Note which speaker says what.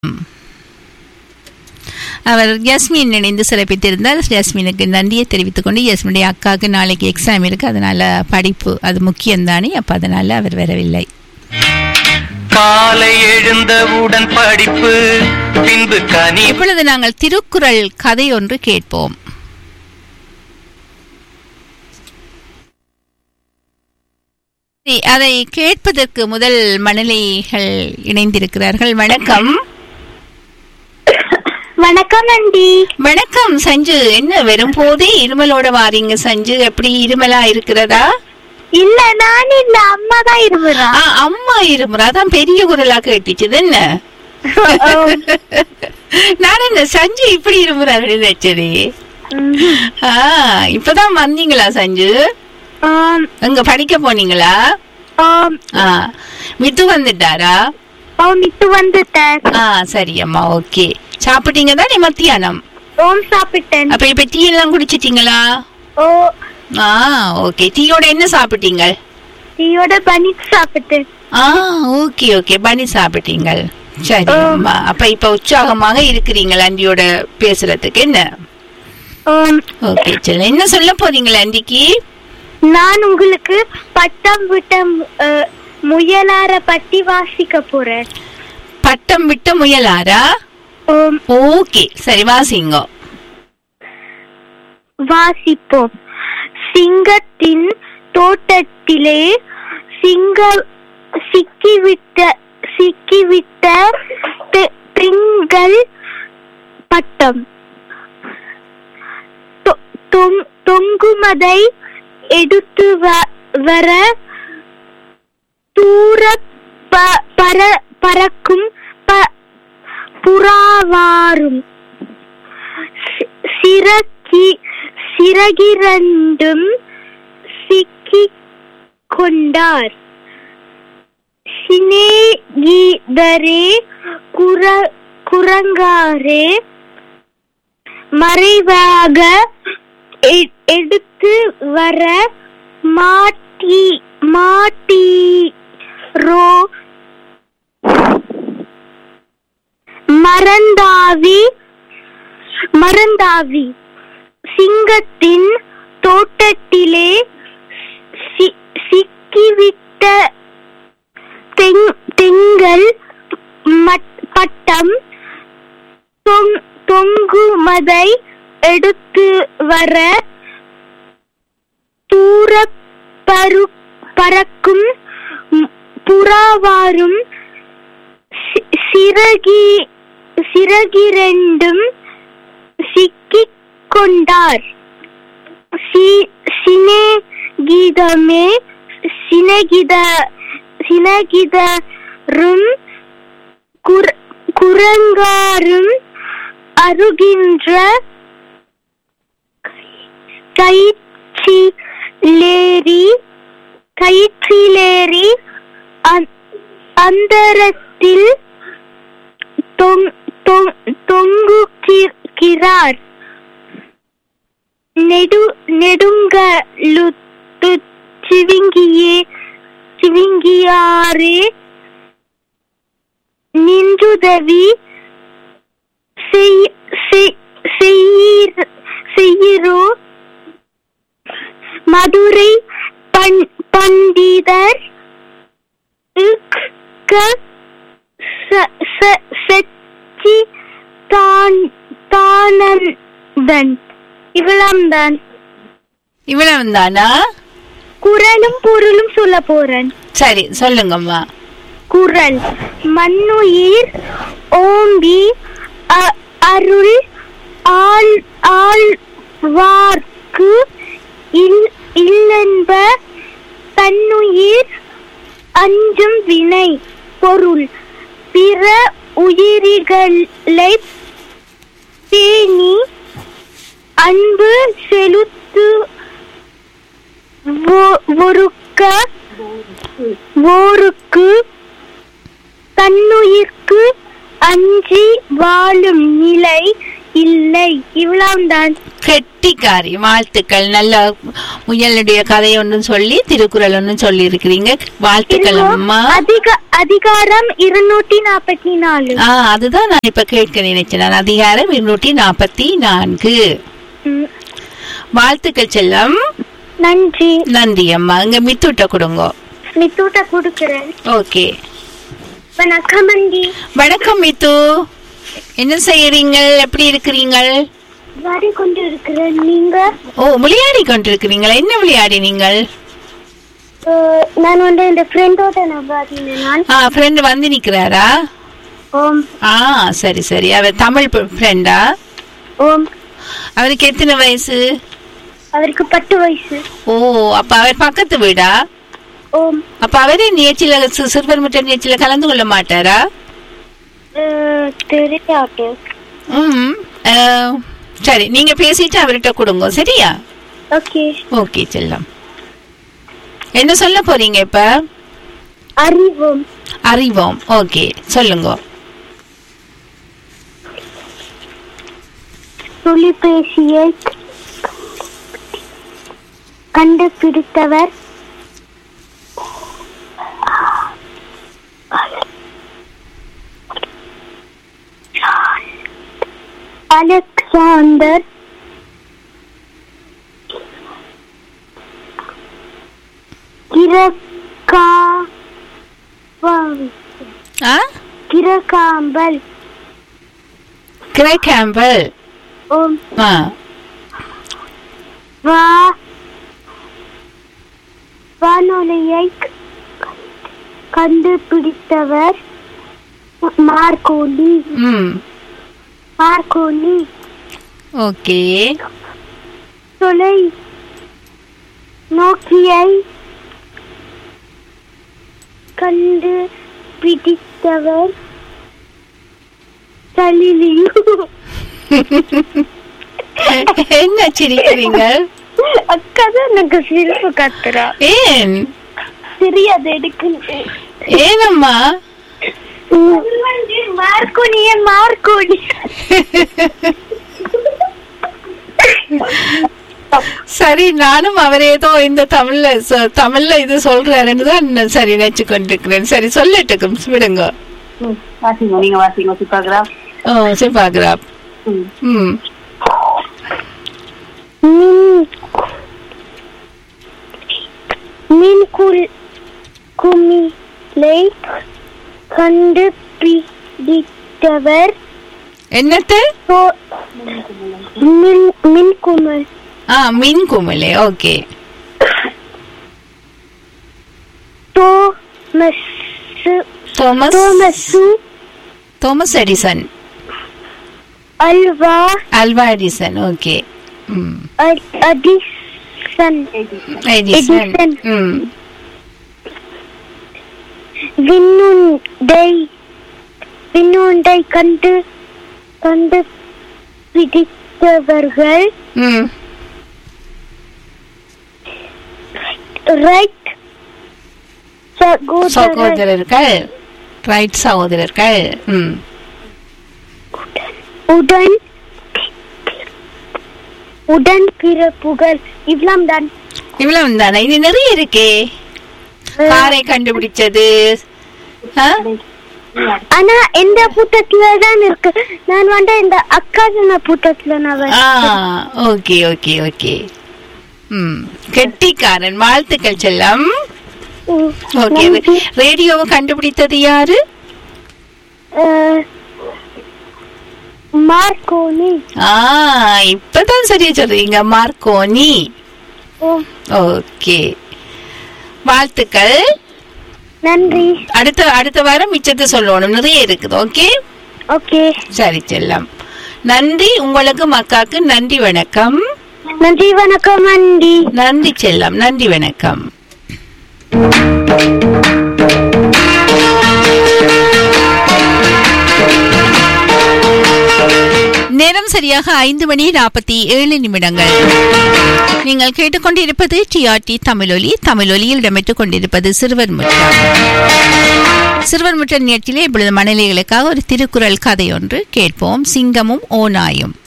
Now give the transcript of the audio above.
Speaker 1: அவர் Jasmine இணைந்து சிறப்பித்திருந்தார் ஜஸ்மினுக்கு நன்றியை தெரிவித்துக் கொண்டு ஜஸ்மினுடைய அக்காவுக்கு நாளைக்கு எக்ஸாம் இருக்கு அதனால படிப்பு அது முக்கியம்தானே அப்ப அதனால அவர் வரவில்லை
Speaker 2: காலை எழுந்தவுடன் படிப்பு பின்பு கனி
Speaker 1: இப்பொழுது நாங்கள் திருக்குறள் கதை ஒன்று கேட்போம் சரி, அதை கேட்பதற்கு முதல் மணலிகள் இணைந்திருக்கிறார்கள் வணக்கம்
Speaker 3: வணக்கம் ஆண்டி
Speaker 1: வணக்கம் சஞ்சு என்ன வெறும் போதே இருமலோட வாரீங்க சஞ்சு எப்படி இருமலா இருக்கிறதா
Speaker 3: இல்ல நான் இல்ல அம்மா தான் இருமுறா
Speaker 1: ஆ, அம்மா இருமுறா அதான் பெரிய குரலா கேட்டுச்சுது என்ன நான் என்ன சஞ்சு இப்படி இருமுறாரு நினைச்சதே ஆ, இப்பதான் வந்தீங்களா சஞ்சு அங்க படிக்க போனீங்களா ஆ மித்து வந்துட்டாரா
Speaker 3: மித்து வந்துட்டார்
Speaker 1: ஆ சரி அம்மா ஓகே சாப்பிட்டீங்க தானே மத்தியானம்
Speaker 3: ஓம் சாப்பிட்டேன்
Speaker 1: அப்ப இப்ப டீ எல்லாம் குடிச்சிட்டீங்களா
Speaker 3: ஓ
Speaker 1: ஆ ஓகே டீயோட என்ன சாப்பிட்டீங்க
Speaker 3: டீயோட பனி சாப்பிட்டேன்
Speaker 1: ஆ ஓகே ஓகே பண்ணி சாப்பிட்டீங்க சரி அம்மா அப்ப இப்ப உற்சாகமாக இருக்கிறீங்களா ஆண்டியோட பேசுறதுக்கு என்ன
Speaker 3: ஓம்,
Speaker 1: ஓகே சரி என்ன சொல்ல போறீங்களா ஆண்டிக்கு
Speaker 3: நான் உங்களுக்கு பட்டம் விட்டம் அஹ், முயலார பத்தி வாசிக்க போறேன்
Speaker 1: பட்டம் விட்ட முயலாரா
Speaker 3: ஓம்,
Speaker 1: ஓகே சரி வாசிங்க
Speaker 3: வாசிப்போம் சிங்கத்தின் தோட்டத்திலே சிங்க சிக்கிவிட்ட சிக்கிவிட்ட பெ- பெண்கள் பட்டம் தொ- தொங்- தொங்குமதை எடுத்து வ- வர தூர ப- பற- பறக்கும் ப- புறாவாரும் சி- சிறகி சிறகிரண்டும் சிக்கிக் கொண்டார் சிநேகிதரே குர குரங்காரே மறைவாக எ- எடுத்து வர மாட்டி மாட்டீரோ மறந்தாவி மறந்தாவி சிங்கத்தின் தோட்டத்திலே சி- சிக்கிவிட்ட தெங்- தெங்கள் மட்- பட்டம் தொங்- தொங்குமதை எடுத்து வர தூர பரு பறக்கும் ம், புறாவாரும் சி- சிறகி சிறகிரண்டும் சிக்கிக் கொண்டார் சி- சிநேகிதமே சிநேகித சிநேகிதரும் குர- குரங்காரும் அருகின்ற கயிற்றிலேறி கயிற்றிலேறி அந்- அந்தரத்தில் தொங்- தொங்- தொங்குகிறார் நெடு நெடுங்கலுத்து சிவிங்கியே சிவிங்கியாரே நின்றுதவி செய்- செய்- செய்யிர்- செய்யிரோ மதுரை பண் பண்டிதர் இக்க ச- ச- செச்சி தான் தானந்தன் இவ்வளவுதான்
Speaker 1: இவ்வளவு தானா
Speaker 3: குரலும் பொருளும் சொல்ல போறேன்
Speaker 1: சரி சொல்லுங்கம்மா
Speaker 3: குரல் மண்ணுயிர் ஓம்பி அ- அருள் ஆள் ஆழ்வார்க்கு இல் இல்லென்ப தன்னுயிர் அஞ்சும் வினை பொருள் பிற உயிரிகளை பேணி அன்பு செலுத்து ஒ- ஒருக்க ஓருக்கு தன்னுயிர்க்கு அஞ்சி வாழும் நிலை இல்லை இவ்வளவுதான்
Speaker 1: கெட்டிக்காரி வாழ்த்துக்கள் நல்ல முயலுடைய கதை ஒன்றும் சொல்லி திருக்குறள் ஒன்றும் சொல்லி இருக்கிறீங்க வாழ்த்துக்கள் அம்மா
Speaker 3: அதிக அதிகாரம் இருநூற்றி நாற்பத்தி நாலு
Speaker 1: ஆ அதுதான் நான் இப்ப கேட்க நினைச்சேன் நான் அதிகாரம் இருநூற்றி நாற்பத்தி நான்கு
Speaker 3: ம்,
Speaker 1: வாழ்த்துக்கள் செல்லம்
Speaker 3: நன்றி
Speaker 1: நன்றி அம்மா இங்க மித்துட்ட கொடுங்க
Speaker 3: மித்தூட்ட கொடுக்கிறேன்
Speaker 1: ஓகே
Speaker 3: வணக்கம் அண்டி
Speaker 1: வணக்கம் மித்து என்ன செய்யறீங்க எப்படி இருக்கிறீங்கள்
Speaker 3: வரி கொண்டு இருக்கிறேன் நீங்க
Speaker 1: ஓ விளையாடி கொண்டிருக்கிறீங்களா என்ன விளையாடி நீங்கள்
Speaker 3: அஹ், நான் வந்து இந்த ஃப்ரெண்டோட நான் பார்த்தீங்க நான்
Speaker 1: ஆ ஃப்ரெண்ட் வந்து நிக்கிறாரா
Speaker 3: ஓம்
Speaker 1: ஆ சரி சரி அவர் தமிழ் ஃப்ரெண்டா
Speaker 3: ஓம்
Speaker 1: அவருக்கு எத்தனை வயசு
Speaker 3: அவருக்கு பத்து வயசு
Speaker 1: ஓ அப்ப அவர் பக்கத்து வீடா
Speaker 3: ஓம்
Speaker 1: அப்ப அவரே நிகழ்ச்சியில சி- சிறுவர் முற்ற நிகழ்ச்சியில கலந்து கொள்ள மாட்டாரா
Speaker 3: அஹ், தெரியாது
Speaker 1: ம் ஆ, சரி நீங்க பேசிட்டு அவர்கிட்ட கொடுங்க சரியா
Speaker 3: ஓகே
Speaker 1: ஓகே செல்லம் என்ன சொல்ல போறீங்க இப்ப
Speaker 3: அறிவோம்
Speaker 1: அறிவோம் ஓகே சொல்லுங்க
Speaker 3: தொலைபேசியை கண்டுபிடித்தவர் அலெக்சாண்டர் கிரகா
Speaker 1: ஆ
Speaker 3: கிரகாம்பல்
Speaker 1: கிரே கேம்பல்
Speaker 3: ஓம்
Speaker 1: ஆ
Speaker 3: வா வானொலியை கண்டுபிடித்தவர் மார்க்கோலி
Speaker 1: ம்
Speaker 3: மார்க்கோலி
Speaker 1: ஓகே
Speaker 3: தொலை நோக்கியை கண்டுபிடித்தவர் சலிலியோ
Speaker 1: என்ன சிரிக்கிறீங்க
Speaker 3: அக்கா தான் எனக்கு சிரிப்பு கத்துறா
Speaker 1: ஏன்
Speaker 3: தெரியாது எடுக்குன்னு
Speaker 1: ஏனம்மா
Speaker 3: மார்க்கோனிய மார்க்கோனி
Speaker 1: சரி நானும் அவர் ஏதோ இந்த தமிழ்ல சொ- தமிழ்ல இது சொல்றாருன்னு தான் நான் சரி நினைச்சு கொண்டிருக்கிறேன் சரி சொல்லட்டுக்கும் விடுங்க
Speaker 4: வாசிங்க நீங்க வாசிங்க சுப்பாகிராஃப்
Speaker 1: ஓ சிப்பாகிறா
Speaker 4: ம்
Speaker 1: ம்
Speaker 3: மின் மின் குல் குமிழை கண்டுபிடித்தவர்
Speaker 1: என்னத்து
Speaker 3: சோ- மின் மின் குமிழ்
Speaker 1: ஆ மின் குமிழே okay
Speaker 3: Thomas
Speaker 1: Thomas
Speaker 3: Thomas
Speaker 1: Thomas Edison
Speaker 3: Alva
Speaker 1: Alva Edison okay ம்
Speaker 3: அ- அடிசன்
Speaker 1: எடிசன்
Speaker 3: எடிசன்.
Speaker 1: ம்
Speaker 3: விண்ணுண்டை விண்ணுண்டை கண்டு கண்டுபிடித்தவர்கள்
Speaker 1: ம்
Speaker 3: ரைட் சகோதரர்
Speaker 1: சகோதரர்கள் ரைட் சகோதரர்கள் ம்
Speaker 3: உடன் உடன் பிறப்புகள் இவ்வளவு தான்
Speaker 1: இவ்வளவு தானே இது நிறைய இருக்கே காரை கண்டுபிடிச்சது ஆ?
Speaker 3: ஆனா எந்த புத்தகத்துல தான் இருக்கு நான் வந்து இந்த அக்கா சொன்ன புத்தகத்துல நான்
Speaker 1: ஆ
Speaker 3: வச்சேன்.
Speaker 1: ஓகே ஓகே ஓகே ம் கெட்டிக்காரன் வாழ்த்துக்கள் செல்லம்
Speaker 3: ம்,
Speaker 1: ஓகே
Speaker 3: நன்றி.
Speaker 1: ரேடியோவை கண்டுபிடித்தது யாரு
Speaker 3: அஹ், மார்க்கோனி
Speaker 1: ஆ இப்பதான் சரியா சொல்றீங்க மார்க்கோனி
Speaker 3: ஓ,
Speaker 1: ஓகே வாழ்த்துக்கள்
Speaker 3: நன்றி
Speaker 1: அடுத்த அடுத்த வாரம் மிச்சத்தை சொல்லணும் நிறைய இருக்குது ஓகே
Speaker 3: ஓகே
Speaker 1: சரி செல்லம் நன்றி உங்களுக்கு மக்காக்கு நன்றி வணக்கம்
Speaker 3: நன்றி வணக்கம் நன்றி
Speaker 1: நன்றி செல்லம் நன்றி வணக்கம் நேரம் சரியாக ஐந்து மணி நாற்பத்தி ஏழு நிமிடங்கள் நீங்கள் கேட்டுக்கொண்டிருப்பது டிஆர்டி தமிழொலி தமிழொலியில் இடம்பெற்றுக் கொண்டிருப்பது சிறுவர் முற்றம் சிறுவர் முற்ற நிகழ்ச்சியிலே இப்பொழுது மணலிகளுக்காக ஒரு திருக்குறள் கதை ஒன்று கேட்போம் சிங்கமும் ஓநாயும்